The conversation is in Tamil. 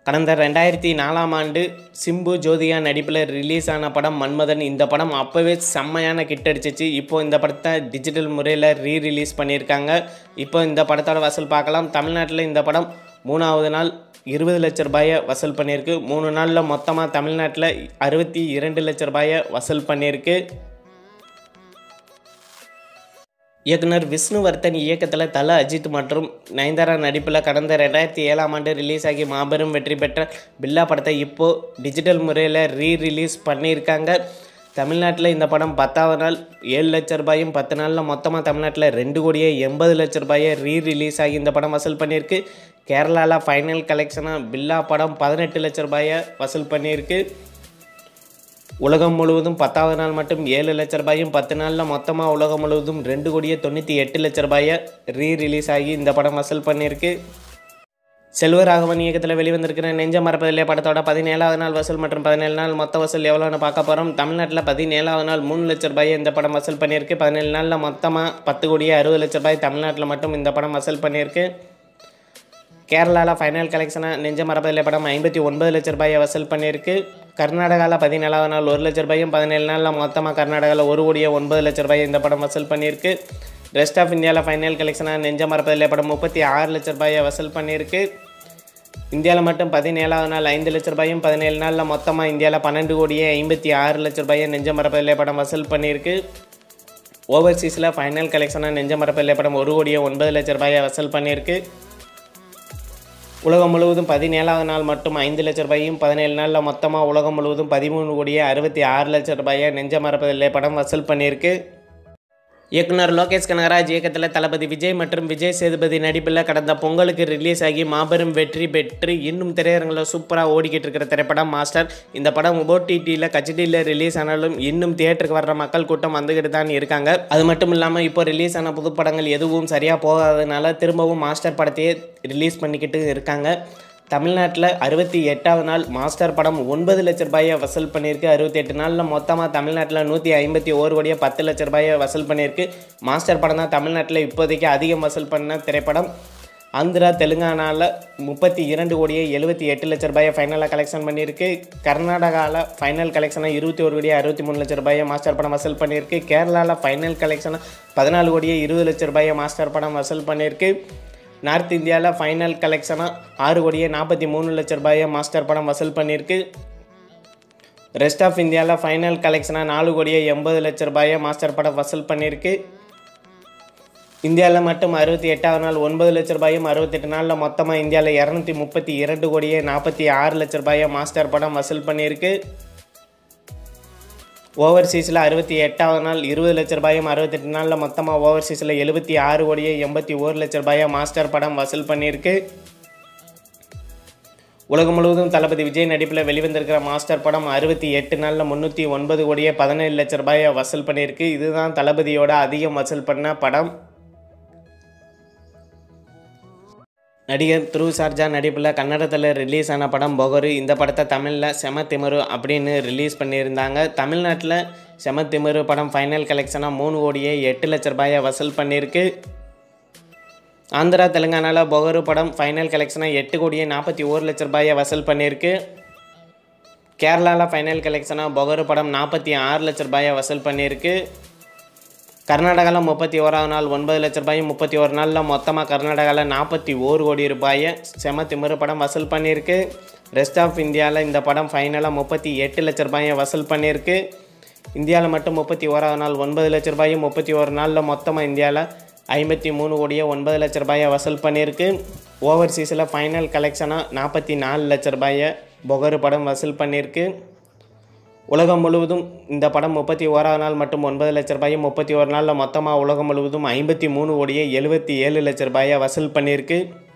கடந்த ரெண்டாயிரத்தி நாலாம் ஆண்டு சிம்பு ஜோதிகா நடிப்பில் ரிலீஸ் ஆன படம் மன்மதன் இந்த படம் அப்போவே செம்மையான கிட் அடிச்சிச்சு இப்போ இந்த படத்தை டிஜிட்டல் முறையில் ரீ ரிலீஸ் பண்ணியிருக்காங்க இப்போ இந்த படத்தோட வசூல் பார்க்கலாம் தமிழ்நாட்டில் இந்த படம் மூணாவது நாள் இருபது லட்ச ரூபாயை வசூல் பண்ணியிருக்கு மூணு நாளில் மொத்தமாக தமிழ்நாட்டில் அறுபத்தி இரண்டு லட்ச ரூபாயை வசூல் பண்ணியிருக்கு இயக்குனர் விஷ்ணுவர்தன் இயக்கத்தில் தல அஜித் மற்றும் நயன்தாரா நடிப்பில் கடந்த ரெண்டாயிரத்தி ஏழாம் ஆண்டு ரிலீஸ் ஆகி மாபெரும் வெற்றி பெற்ற பில்லா படத்தை இப்போது டிஜிட்டல் முறையில் ரீ ரிலீஸ் பண்ணியிருக்காங்க தமிழ்நாட்டில் இந்த படம் பத்தாவது நாள் ஏழு லட்ச ரூபாயும் பத்து நாளில் மொத்தமாக தமிழ்நாட்டில் ரெண்டு கோடியே எண்பது லட்ச ரூபாயை ரீ ரிலீஸ் ஆகி இந்த படம் வசூல் பண்ணியிருக்கு கேரளாவில் ஃபைனல் கலெக்ஷனாக பில்லா படம் பதினெட்டு லட்ச ரூபாயை வசூல் பண்ணியிருக்கு உலகம் முழுவதும் பத்தாவது நாள் மட்டும் ஏழு லட்ச ரூபாயும் பத்து நாளில் மொத்தமாக உலகம் முழுவதும் ரெண்டு கோடியே தொண்ணூற்றி எட்டு லட்ச ரூபாயை ரீ ரிலீஸ் ஆகி இந்த படம் வசூல் பண்ணியிருக்கு செல்வராகவன் இயக்கத்தில் வெளிவந்திருக்கிற நெஞ்ச மரப்பதிலே படத்தோட பதினேழாவது நாள் வசூல் மற்றும் பதினேழு நாள் மொத்த வசூல் எவ்வளோன்னு பார்க்க போகிறோம் தமிழ்நாட்டில் பதினேழாவது நாள் மூணு லட்ச ரூபாயை இந்த படம் வசூல் பண்ணியிருக்கு பதினேழு நாளில் மொத்தமாக பத்து கோடியே அறுபது லட்ச ரூபாய் தமிழ்நாட்டில் மட்டும் இந்த படம் வசூல் பண்ணியிருக்கு கேரளாவில் ஃபைனல் கலெக்ஷனாக நெஞ்ச மரபதிலே படம் ஐம்பத்தி ஒன்பது லட்ச ரூபாயை வசூல் பண்ணியிருக்கு கர்நாடகாவில் பதினேழாவது நாள் ஒரு லட்ச ரூபாயும் பதினேழு நாளில் மொத்தமாக கர்நாடகாவில் ஒரு கோடியே ஒன்பது லட்ச ரூபாய் இந்த படம் வசூல் பண்ணியிருக்கு ரெஸ்ட் ஆஃப் இந்தியாவில் ஃபைனல் கலெக்ஷனாக நெஞ்ச மரபதிலே படம் முப்பத்தி ஆறு லட்ச ரூபாயை வசூல் பண்ணியிருக்கு இந்தியாவில் மட்டும் பதினேழாவது நாள் ஐந்து லட்ச ரூபாயும் பதினேழு நாளில் மொத்தமாக இந்தியாவில் பன்னெண்டு கோடியே ஐம்பத்தி ஆறு லட்ச ரூபாயை நெஞ்ச மரபதிலே படம் வசூல் பண்ணியிருக்கு ஓவர்சீஸில் ஃபைனல் கலெக்ஷனாக நெஞ்ச மரபதிலே படம் ஒரு கோடியே ஒன்பது லட்ச ரூபாயை வசூல் பண்ணியிருக்கு உலகம் முழுவதும் பதினேழாவது நாள் மட்டும் ஐந்து லட்ச ரூபாயும் பதினேழு நாளில் மொத்தமாக உலகம் முழுவதும் பதிமூணு கோடியே அறுபத்தி ஆறு லட்ச ரூபாயை நெஞ்ச மரப்பதில்லை படம் வசூல் பண்ணியிருக்கு இயக்குனர் லோகேஷ் கனகராஜ் இயக்கத்தில் தளபதி விஜய் மற்றும் விஜய் சேதுபதி நடிப்பில் கடந்த பொங்கலுக்கு ரிலீஸ் ஆகி மாபெரும் வெற்றி பெற்று இன்னும் திரையரங்கில் சூப்பராக ஓடிக்கிட்டு இருக்கிற திரைப்படம் மாஸ்டர் இந்த படம் ஓடிடியில் கச்சடியில் ரிலீஸ் ஆனாலும் இன்னும் தியேட்டருக்கு வர்ற மக்கள் கூட்டம் வந்துக்கிட்டு தான் இருக்காங்க அது மட்டும் இல்லாமல் இப்போ ரிலீஸ் ஆன புது படங்கள் எதுவும் சரியாக போகாததுனால திரும்பவும் மாஸ்டர் படத்தையே ரிலீஸ் பண்ணிக்கிட்டு இருக்காங்க தமிழ்நாட்டில் அறுபத்தி எட்டாவது நாள் மாஸ்டர் படம் ஒன்பது லட்ச ரூபாயை வசூல் பண்ணியிருக்கு அறுபத்தி எட்டு நாளில் மொத்தமாக தமிழ்நாட்டில் நூற்றி ஐம்பத்தி ஓரு கோடியே பத்து லட்ச ரூபாயை வசூல் பண்ணியிருக்கு மாஸ்டர் படம் தான் தமிழ்நாட்டில் இப்போதைக்கு அதிகம் வசூல் பண்ண திரைப்படம் ஆந்திரா தெலுங்கானாவில் முப்பத்தி இரண்டு கோடியே எழுபத்தி எட்டு லட்ச ரூபாயை ஃபைனலாக கலெக்ஷன் பண்ணியிருக்கு கர்நாடகாவில் ஃபைனல் கலெக்ஷனாக இருபத்தி ஒரு கோடியே அறுபத்தி மூணு லட்ச ரூபாயை மாஸ்டர் படம் வசூல் பண்ணியிருக்கு கேரளாவில் ஃபைனல் கலெக்ஷனாக பதினாலு கோடியே இருபது லட்ச ரூபாயை மாஸ்டர் படம் வசூல் பண்ணியிருக்கு நார்த் இந்தியாவில் ஃபைனல் கலெக்ஷனாக ஆறு கோடியே நாற்பத்தி மூணு லட்ச ரூபாயை மாஸ்டர் படம் வசூல் பண்ணியிருக்கு ரெஸ்ட் ஆஃப் இந்தியாவில் ஃபைனல் கலெக்ஷனாக நாலு கோடியே எண்பது லட்ச ரூபாயை மாஸ்டர் படம் வசூல் பண்ணியிருக்கு இந்தியாவில் மட்டும் அறுபத்தி எட்டாவது நாள் ஒன்பது லட்ச ரூபாயும் அறுபத்தெட்டு நாளில் மொத்தமாக இந்தியாவில் இரநூத்தி முப்பத்தி இரண்டு கோடியே நாற்பத்தி ஆறு லட்ச ரூபாயை மாஸ்டர் படம் வசூல் பண்ணியிருக்கு ஓவர்சீஸில் அறுபத்தி எட்டாவது நாள் இருபது லட்ச ரூபாயும் அறுபத்தெட்டு நாளில் மொத்தமாக ஓவர்சீஸில் எழுபத்தி ஆறு கோடியே எண்பத்தி ஒரு லட்ச ரூபாயை மாஸ்டர் படம் வசூல் பண்ணியிருக்கு உலகம் முழுவதும் தளபதி விஜய் நடிப்பில் வெளிவந்திருக்கிற மாஸ்டர் படம் அறுபத்தி எட்டு நாளில் முந்நூற்றி ஒன்பது கோடியே பதினேழு லட்ச ரூபாயை வசூல் பண்ணியிருக்கு இதுதான் தளபதியோட அதிகம் வசூல் பண்ண படம் நடிகர் துரு சார்ஜா நடிப்பில் கன்னடத்தில் ரிலீஸ் ஆன படம் பொகரு இந்த படத்தை தமிழில் செம திமிரு அப்படின்னு ரிலீஸ் பண்ணியிருந்தாங்க தமிழ்நாட்டில் செம திமிரு படம் ஃபைனல் கலெக்ஷனாக மூணு கோடியே எட்டு லட்ச ரூபாயை வசூல் பண்ணியிருக்கு ஆந்திரா தெலுங்கானாவில் பொகரு படம் ஃபைனல் கலெக்ஷனாக எட்டு கோடியே நாற்பத்தி ஓரு லட்ச ரூபாயை வசூல் பண்ணியிருக்கு கேரளாவில் ஃபைனல் கலெக்ஷனாக பொகரு படம் நாற்பத்தி ஆறு லட்ச ரூபாயை வசூல் பண்ணியிருக்கு கர்நாடகாவில் முப்பத்தி ஓராவது நாள் ஒன்பது லட்ச ரூபாயும் முப்பத்தி ஒரு நாளில் மொத்தமாக கர்நாடகாவில் நாற்பத்தி ஓரு கோடி ரூபாயை செம திமிரு படம் வசூல் பண்ணியிருக்கு ரெஸ்ட் ஆஃப் இந்தியாவில் இந்த படம் ஃபைனலாக முப்பத்தி எட்டு லட்ச ரூபாயை வசூல் பண்ணியிருக்கு இந்தியாவில் மட்டும் முப்பத்தி ஓராவது நாள் ஒன்பது லட்ச ரூபாயும் முப்பத்தி ஒரு நாளில் மொத்தமாக இந்தியாவில் ஐம்பத்தி மூணு கோடியே ஒன்பது லட்ச ரூபாயை வசூல் பண்ணியிருக்கு ஓவர்சீஸில் ஃபைனல் கலெக்ஷனாக நாற்பத்தி நாலு லட்ச ரூபாயை பொகரு படம் வசூல் பண்ணியிருக்கு உலகம் முழுவதும் இந்த படம் முப்பத்தி ஓராவது நாள் மட்டும் ஒன்பது லட்ச ரூபாயும் முப்பத்தி ஒரு நாளில் மொத்தமாக உலகம் முழுவதும் ஐம்பத்தி மூணு கோடியே எழுபத்தி ஏழு லட்ச ரூபாயை வசூல் பண்ணியிருக்கு